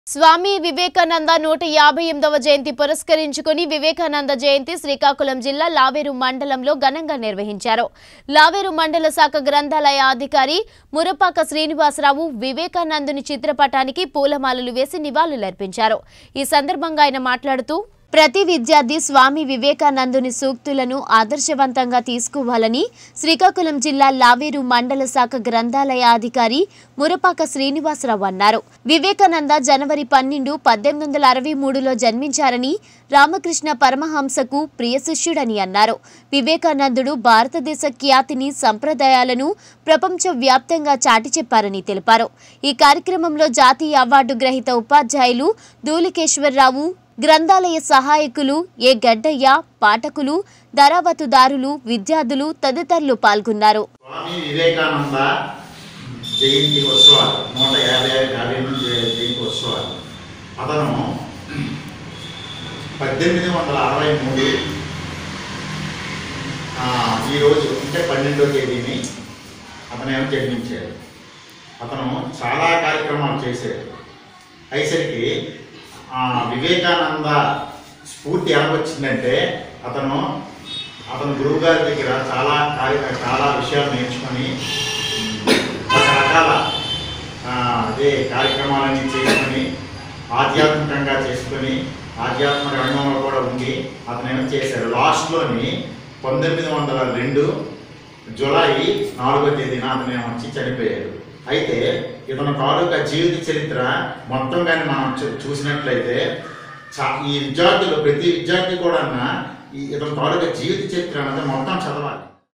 స్వామి వివేకానంద నూట యాభై ఎనిమిదవ జయంతి పురస్కరించుకుని వివేకానంద జయంతి శ్రీకాకుళం జిల్లా లావేరు మండలంలో ఘనంగా నిర్వహించారు లావేరు మండల శాఖ గ్రంథాలయ అధికారి మురపాక శ్రీనివాసరావు వివేకానందుని చిత్రపటానికి పూలమాలలు వేసి నివాళులర్పించారు ఈ సందర్భంగా ఆయన మాట్లాడుతూ ప్రతి విద్యార్థి స్వామి వివేకానందుని సూక్తులను ఆదర్శవంతంగా తీసుకోవాలని శ్రీకాకుళం జిల్లా లావేరు మండల శాఖ గ్రంథాలయ అధికారి మురపాక శ్రీనివాసరావు అన్నారు వివేకానంద జనవరి పన్నెండు పద్దెనిమిది వందల అరవై మూడులో జన్మించారని రామకృష్ణ పరమహంసకు ప్రియ శిష్యుడని అన్నారు వివేకానందుడు భారతదేశ ఖ్యాతిని సంప్రదాయాలను ప్రపంచ వ్యాప్తంగా చాటి చెప్పారని తెలిపారు ఈ కార్యక్రమంలో జాతీయ అవార్డు గ్రహీత ఉపాధ్యాయులు ధూళికేశ్వరరావు గ్రంథాలయ సహాయకులు ఏ గడ్డయ్య పాఠకులు ధరావతుదారులు విద్యార్థులు తదితరులు పాల్గొన్నారు స్వామి వివేకానంద జయంతి ఉత్సవాలు నూట యాభై యాభై ఎనిమిది జయంతి ఉత్సవాలు అతను పద్దెనిమిది వందల అరవై మూడు ఆ, ఈరోజు అంటే పన్నెండో తేదీని అతను ఏమో జన్మించాడు అతను చాలా కార్యక్రమాలు చేశాడు అయ్యేసరికి ఆ, వివేకానంద స్ఫూర్తి ఎలా వచ్చిందంటే అతను అతను గురువు గారి దగ్గర చాలా కార్య చాలా విషయాలు నేర్చుకొని రకరకాల ఆ, అదే కార్యక్రమాలన్నీ చేసుకొని ఆధ్యాత్మికంగా చేసుకొని ఆధ్యాత్మిక రంగంలో కూడా ఉండి అతను ఏమో చేశాడు లాస్ట్లోని పంతొమ్మిది వందల రెండు జూలై నాలుగో తేదీన అతను ఏమో వచ్చి చనిపోయాడు అయితే ఇతను తాలూకా జీవిత చరిత్ర మొత్తం కానీ మనం చూ- చూసినట్లయితే చా- ఈ విద్యార్థులు ప్రతి విద్యార్థి కూడా ఈ ఇతని తాలూకా జీవిత చరిత్ర అనేది మొత్తం చదవాలి